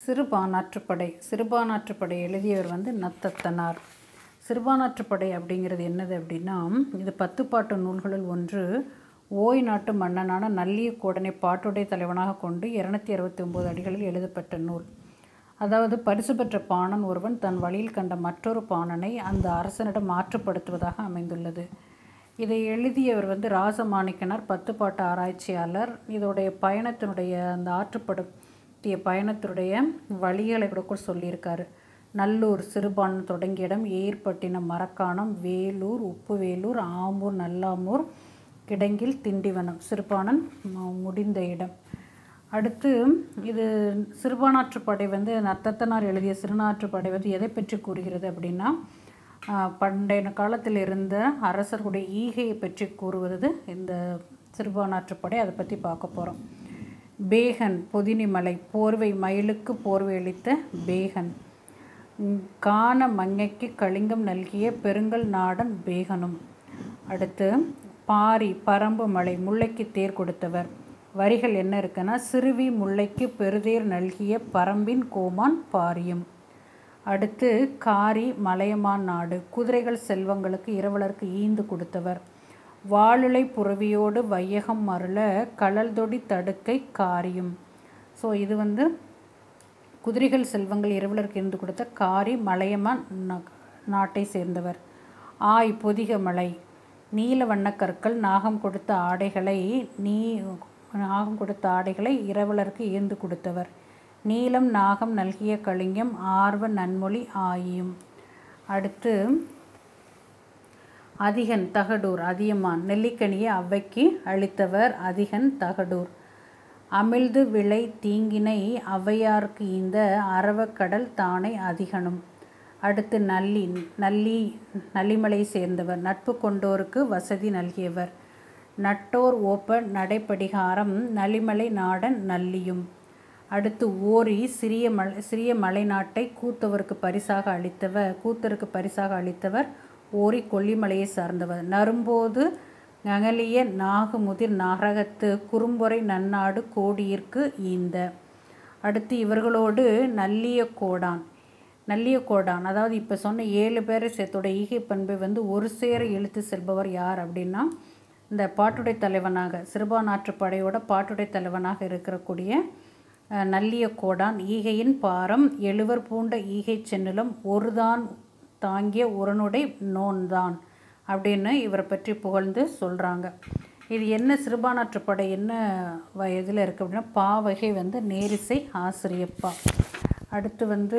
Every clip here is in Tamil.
சிறுபானாற்றுப்படை சிறுபானாற்றுப்படை எழுதியவர் வந்து நத்தத்தனார் சிறுபானாற்றுப்படை அப்படிங்கிறது என்னது அப்படின்னா இது பத்துப்பாட்டு நூல்களுள் ஒன்று ஓய் நாட்டு மன்னனான நல்லியக்கோடனை பாட்டுடை தலைவனாக கொண்டு இரநூத்தி அறுபத்தி ஒம்பது அடிகளில் எழுதப்பட்ட நூல் அதாவது பரிசு பெற்ற பாணன் ஒருவன் தன் வழியில் கண்ட மற்றொரு பாணனை அந்த அரசனிடம் மாற்றுப்படுத்துவதாக அமைந்துள்ளது இதை எழுதியவர் வந்து ராசமாணிக்கனார் பத்துப்பாட்டு ஆராய்ச்சியாளர் இதோடைய பயணத்தினுடைய அந்த ஆற்றுப்படுத்திய பயணத்தினுடைய வழிகளை கூட கூட சொல்லியிருக்காரு நல்லூர் சிறுபான் தொடங்கிய இடம் ஏர்பட்டினம் மரக்காணம் வேலூர் உப்புவேலூர் ஆம்பூர் நல்லாமூர் கிடங்கில் திண்டிவனம் சிறுபானன் ம- முடிந்த இடம் அடுத்து இது சிறுபானாற்றுப்படை வந்து நத்தத்தனார் எழுதிய சிறுநாற்றுப்படை வந்து எதை பற்றி கூறுகிறது அப்படின்னா ஆஹ், பண்டைய காலத்தில் இருந்த அரசர்களுடைய ஈகையை பற்றி கூறுவது இந்த சிறுபானாற்றுப்படை அதை பற்றி பார்க்க போகிறோம் பேகன் பொதினிமலை போர்வை மயிலுக்கு போர்வை அளித்த பேகன் உம், கான மங்கைக்கு கலிங்கம் நல்கிய பெருங்கல் நாடன் பேகனும் அடுத்து பாரி பரம்பு மலை முல்லைக்கு தேர் கொடுத்தவர் வரிகள் என்ன இருக்குன்னா சிறுவி முல்லைக்கு பெருதேர் நல்கிய பரம்பின் கோமான் பாரியும் அடுத்து காரி மலையமான் நாடு குதிரைகள் செல்வங்களுக்கு இரவலருக்கு ஈந்து கொடுத்தவர் வாளுலை புறவியோடு வையகம் மருள கழல்தொடி தடுக்கை காரியும் ஸோ இது வந்து குதிரைகள் செல்வங்கள் இரவலருக்கு இருந்து கொடுத்த காரி மலையமான் ந- நாட்டை சேர்ந்தவர் ஆய் பொதிக மலை நீல வண்ணக் கற்கள் நாகம் கொடுத்த ஆடைகளை நீ நாகம் கொடுத்த ஆடைகளை இரவலருக்கு ஈர்ந்து கொடுத்தவர் நீலம் நாகம் நல்கிய கலிங்கம் ஆர்வ நன்மொழி ஆயும் அடுத்து அதிகன் தகடூர் அதியமான் நெல்லிக்கனியை அவ்வைக்கு அளித்தவர் அதிகன் தகடூர் அமிழ்து விளை தீங்கினை ஔவையார்க்கு இந்த அரவக்கடல் தானை அதிகனும் அடுத்து நல்லி நல்லி நல்லிமலை சேர்ந்தவர் நட்பு கொண்டோருக்கு வசதி நல்கியவர் நட்டோர் ஓப்ப நடைப்படிகாரம் நலிமலை நாடன் நல்லியும் அடுத்து ஓரி சிறிய மலை சிறிய மலை நாட்டை கூத்தவருக்கு பரிசாக அளித்தவர் கூத்தருக்கு பரிசாக அளித்தவர் ஓரி கொல்லிமலையை சார்ந்தவர் நரும்போது நகலிய நாகுமுதிர் நாகரகத்து குறும்பொறை நன்னாடு கோடியிற்கு ஈந்த அடுத்து இவர்களோடு நல்லிய கோடான் நல்லிய கோடான் அதாவது இப்போ சொன்ன ஏழு பேரை சேர்த்தோட ஈகை பண்பை வந்து ஒரு சேர இழுத்து செல்பவர் யார் அப்படின்னா இந்த பாட்டுடை தலைவனாக சிறுபானாற்று படையோட பாட்டுடை தலைவனாக இருக்கக்கூடிய அஹ், நல்லிய கோடான் ஈகையின் பாரம் எழுவர் பூண்ட ஈகை சென்னிலும் ஒருதான் தாங்கிய உரனுடை நோன்தான் அப்படின்னு இவரை பற்றி புகழ்ந்து சொல்கிறாங்க இது என்ன சிறுபானாற்று படை என்ன வயதில் இருக்குது அப்படின்னா பாவகை வந்து நேரிசை ஆசிரியப்பா அடுத்து வந்து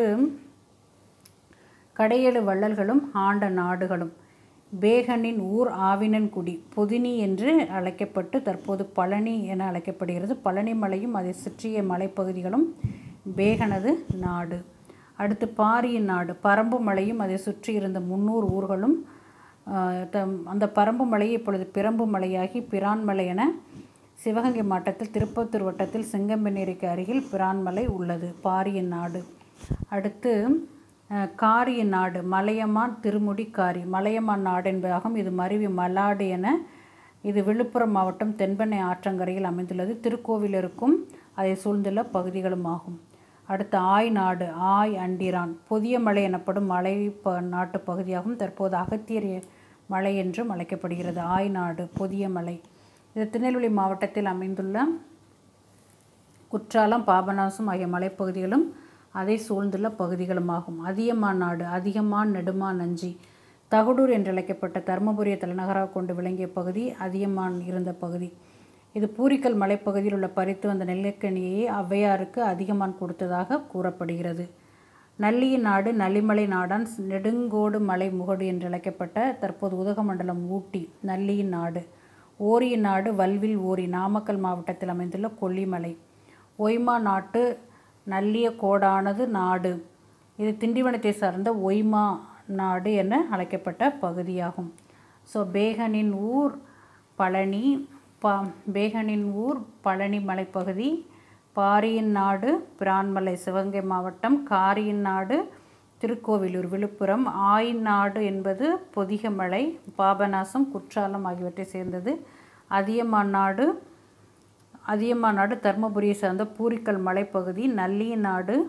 கடையேழு வள்ளல்களும் ஆண்ட நாடுகளும் பேகனின் ஊர் ஆவினன்குடி பொதினி என்று அழைக்கப்பட்டு தற்போது பழனி என அழைக்கப்படுகிறது பழனி மலையும் அதை சுற்றிய மலைப்பகுதிகளும் பேகனது நாடு அடுத்து பாரியின் நாடு பரம்பு மலையும் அதை சுற்றி இருந்த முன்னூறு ஊர்களும் ஆஹ், தம் அந்த பரம்பு மலையை இப்பொழுது பிரம்பு மலையாகி பிரான்மலை என சிவகங்கை மாவட்டத்தில் திருப்பத்தூர் வட்டத்தில் செங்கம்பெண்ணேரிக்கு அருகில் பிரான்மலை உள்ளது பாரியின் நாடு அடுத்து அஹ், காரியின் நாடு மலையமான் திருமுடி காரி மலையமான் நாடு என்பதாகும் இது மருவி மலாடு என இது விழுப்புரம் மாவட்டம் தென்பெண்ணை ஆற்றங்கரையில் அமைந்துள்ளது திருக்கோவில் இருக்கும் அதை சூழ்ந்துள்ள பகுதிகளும் ஆகும் அடுத்து ஆய் நாடு ஆய் அண்டிரான் புதிய மலை எனப்படும் மலை ப நாட்டு பகுதியாகும் தற்போது அகத்தியர் மலை என்றும் அழைக்கப்படுகிறது ஆய் நாடு புதிய மலை இது திருநெல்வேலி மாவட்டத்தில் அமைந்துள்ள குற்றாலம் பாபநாசம் ஆகிய மலைப்பகுதிகளும் அதை சூழ்ந்துள்ள பகுதிகளுமாகும் அதியமான் நாடு அதிகமான் நெடுமான் நஞ்சி தகடூர் என்று அழைக்கப்பட்ட தருமபுரியை தலைநகராக கொண்டு விளங்கிய பகுதி அதியமான் இருந்த பகுதி இது பூரிக்கல் மலைப்பகுதியில் உள்ள பறித்து வந்த நெல்லிக்கனியை ஔவையாருக்கு அதிகமான் கொடுத்ததாக கூறப்படுகிறது நல்லியின் நாடு நல்லிமலை நாடான் நெடுங்கோடு மலை முகடு என்று அழைக்கப்பட்ட தற்போது உதகமண்டலம் ஊட்டி நல்லியின் நாடு ஓரியின் நாடு வல்வில் ஓரி நாமக்கல் மாவட்டத்தில் அமைந்துள்ள கொல்லிமலை ஒய்மா நாட்டு நல்லிய கோடானது நாடு இது திண்டிவனத்தை சார்ந்த ஒய்மா நாடு என அழைக்கப்பட்ட பகுதியாகும் ஸோ பேகனின் ஊர் பழனி பா பேகனின் ஊர் பழனி மலைப்பகுதி பாரியின் நாடு பிரான்மலை சிவகங்கை மாவட்டம் காரியின் நாடு திருக்கோவிலூர் விழுப்புரம் ஆயின் நாடு என்பது பொதிகமலை பாபநாசம் குற்றாலம் ஆகியவற்றை சேர்ந்தது அதியமான் நாடு அதியமான் நாடு தருமபுரியை சார்ந்த பூரிக்கல் மலைப்பகுதி நல்லிய நாடு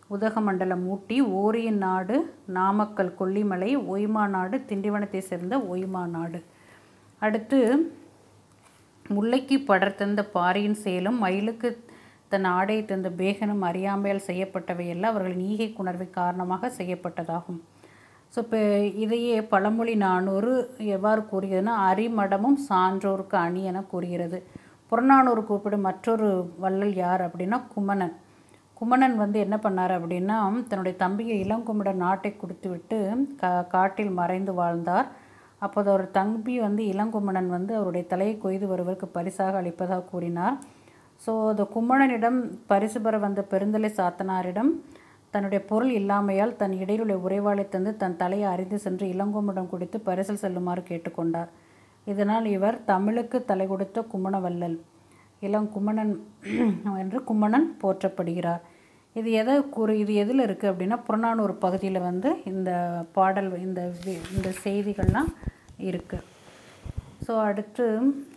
உதகமண்டலம் ஊட்டி ஓரியன் நாடு நாமக்கல் கொல்லிமலை ஒய்மா நாடு திண்டிவனத்தை சேர்ந்த ஒய்மா நாடு அடுத்து முல்லைக்கு படர் தந்த பாரியின் செயலும் மயிலுக்கு தன் ஆடை தந்த பேகனும் அறியாமையால் செய்யப்பட்டவையெல்லாம் அவர்களின் ஈகை குணர்வை காரணமாக செய்யப்பட்டதாகும் ஸோ இப்போ இதையே பழமொழி நானூறு எவ்வாறு கூறுகிறதுனா அரிமடமும் சான்றோருக்கு அணி என கூறுகிறது புறநானூறு கூப்பிடும் மற்றொரு வள்ளல் யார் அப்படின்னா குமணன் குமணன் வந்து என்ன பண்ணார் அப்படின்னா தன்னுடைய தம்பியை இளங்குமடன் நாட்டை கொடுத்துவிட்டு கா காட்டில் மறைந்து வாழ்ந்தார் அப்போது அவர் தம்பி வந்து இளங்குமணன் வந்து அவருடைய தலையை கொய்து வருவதற்கு பரிசாக அளிப்பதாக கூறினார் ஸோ அந்த குமணனிடம் பரிசு பெற வந்த பெருந்தலை சாத்தனாரிடம் தன்னுடைய பொருள் இல்லாமையால் தன் இடையிலுள்ள உறைவாளை தந்து தன் தலையை அறிந்து சென்று இளங்குமடன் குடித்து பரிசில் செல்லுமாறு கேட்டுக்கொண்டார் இதனால் இவர் தமிழுக்கு தலை கொடுத்த குமணவல்லல் இளங்குமணன் என்று குமணன் போற்றப்படுகிறார் இது எதை கூறு இது எதில் இருக்குது அப்படின்னா புறநானூறு பகுதியில் வந்து இந்த பாடல் இந்த வி- இந்த செய்திகள்லாம் இருக்குது ஸோ அடுத்து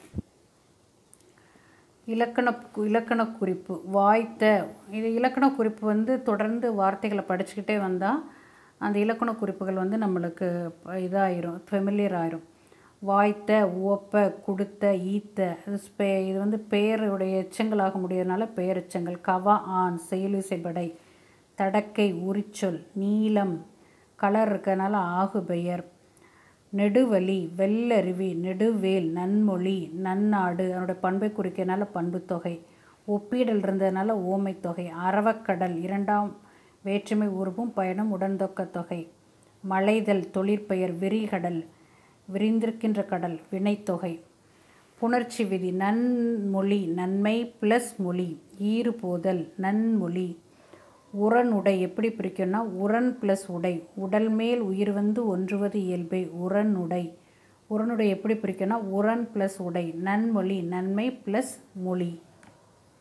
இலக்கண இலக்கண குறிப்பு வாய்த்த இது இலக்கண குறிப்பு வந்து தொடர்ந்து வார்த்தைகளை படிச்சுக்கிட்டே வந்தால் அந்த இலக்கண குறிப்புகள் வந்து நம்மளுக்கு இதாயிரும் ஃபெமிலியர் ஆயிரும் வாய்த்த உவப்ப கொடுத்த ஈத்த இது ஸ்பே இது வந்து பெயருடைய எச்சங்களாக முடியறதுனால பெயரெச்சங்கள் கவா ஆண் செயலிசைபடை தடக்கை உரிச்சொல் நீளம் கலர் இருக்கறனால ஆகு பெயர் நெடுவழி வெள்ளருவி நெடுவேல் நன்மொழி நன்னாடு அதனோட பண்பை குறிக்கிறதுனால பண்புத்தொகை ஒப்பீடல் இருந்ததுனால ஓமை தொகை அரவக்கடல் இரண்டாம் வேற்றுமை உருவும் பயணம் உடன்தொக்க தொகை மலைதல் தொழிற்பெயர் விரிகடல் விரிந்திருக்கின்ற கடல் வினைத்தொகை புணர்ச்சி விதி நன்மொழி நன்மை ப்ளஸ் மொழி ஈறு போதல் நன்மொழி உரன் உடை எப்படி பிரிக்கணும்னா உரன் ப்ளஸ் உடை உடல் மேல் உயிர் வந்து ஒன்றுவது இயல்பை உரன் உடை உரனுடை எப்படி பிரிக்கணும்னா உரன் ப்ளஸ் உடை நன்மொழி நன்மை ப்ளஸ் மொழி